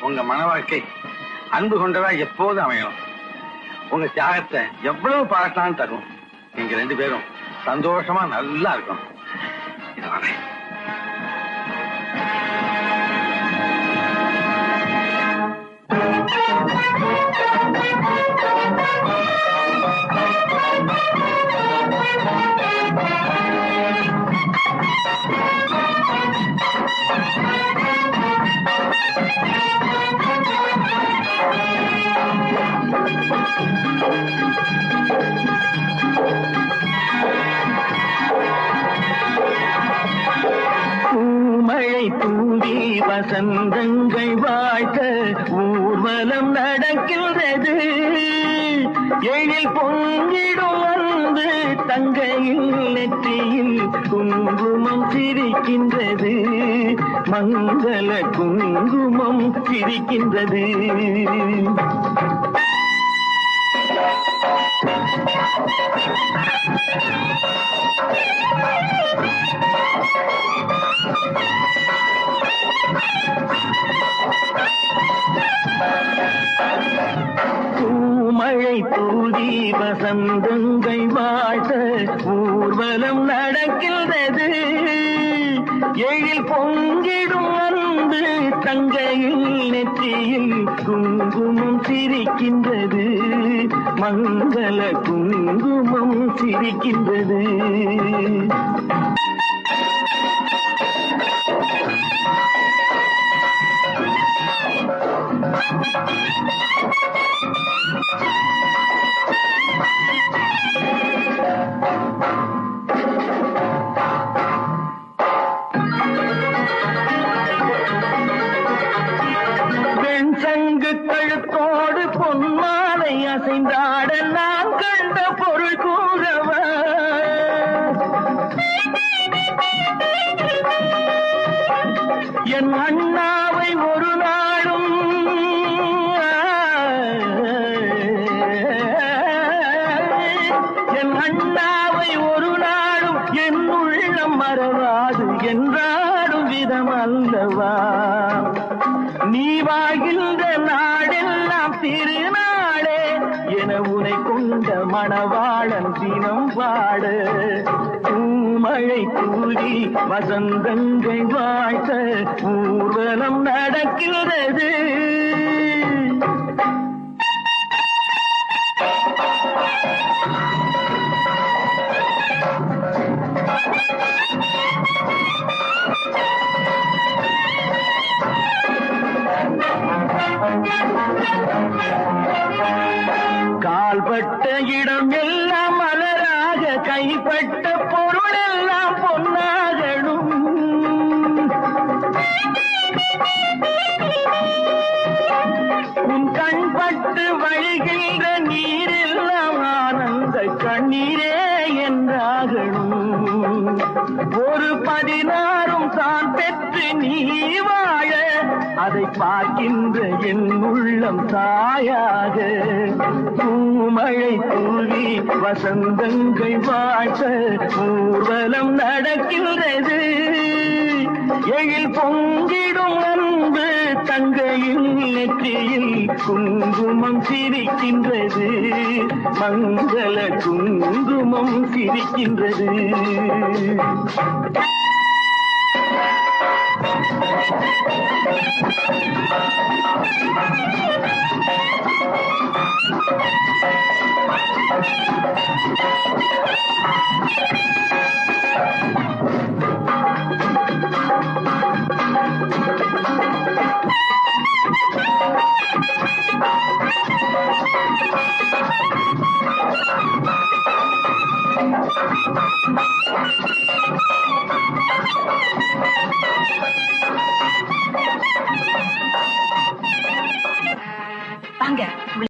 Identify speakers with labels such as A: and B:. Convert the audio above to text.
A: உங்க மன வாழ்க்கை அன்பு கொண்டதா எப்போதும் அமையணும் உங்க தியாகத்தை எவ்வளவு பாராட்டினாலும் தரும் நீங்க ரெண்டு பேரும் சந்தோஷமா நல்லா இருக்கும் இது வரேன்
B: பூமழை தூவி வசந்தங்கள் வாழ்த்த ஊர்வலம் நடக்கின்றது எழில் பொங்கிடும் வந்து தங்கையில் நெற்றியில் குங்குமம் சிரிக்கின்றது மங்கள குங்குமம் சிரிக்கின்றது பூமழை தூதி வசந்தங்கள் வாழ்த்த ஊர்வலம் நடக்கின்றது எழில் பொங்கிடும் வந்து தங்கையில் நெற்றியில் குங்குமம் சிரிக்கின்றது மங்கள குங்குமம் சிரிக்கின்றது பெண் சங்கு கழுத்தோடு பொன்மாலை அசைந்தாட நான் கண்ட பொருள் கூறவா என் அண்ணாவை ஒரு நாளும் என் அண்ணாவை ஒரு நாளும் என் உள்ளம் மறவாது என்றாடும் விதம் அல்லவா நீ வாழ்கின்ற நாடெல்லாம் திருநாளே என உனை கொண்ட மணவாளன் தினம் பாட பூமழை தூவி வசந்தங்கள் வாழ்த்த ஊர்வலம் நடக்கிறது கால்பட்ட இடம் எல்லாம் மலராக கைப்பட்ட பொருள் எல்லாம் பொன்னாகணும் உன் கண்பட்டு வழிகின்ற நீரெல்லாம் ஆனந்த கண்ணீரே என்றாகணும் ஒரு பதினாறும் தான் பெற்று நீ வாழ அதை பார்க்கின்ற என் உள்ளம் தாயாக பூமழை தூவி வசந்தங்கள் வாழ்த்த ஊர்வலம் நடக்கின்றது எழில் பொங்கிடும் அன்பு தங்கையில் நெற்றியில் குங்குமம் சிரிக்கின்றது மங்கள குங்குமம் சிரிக்கின்றது
C: வாங்க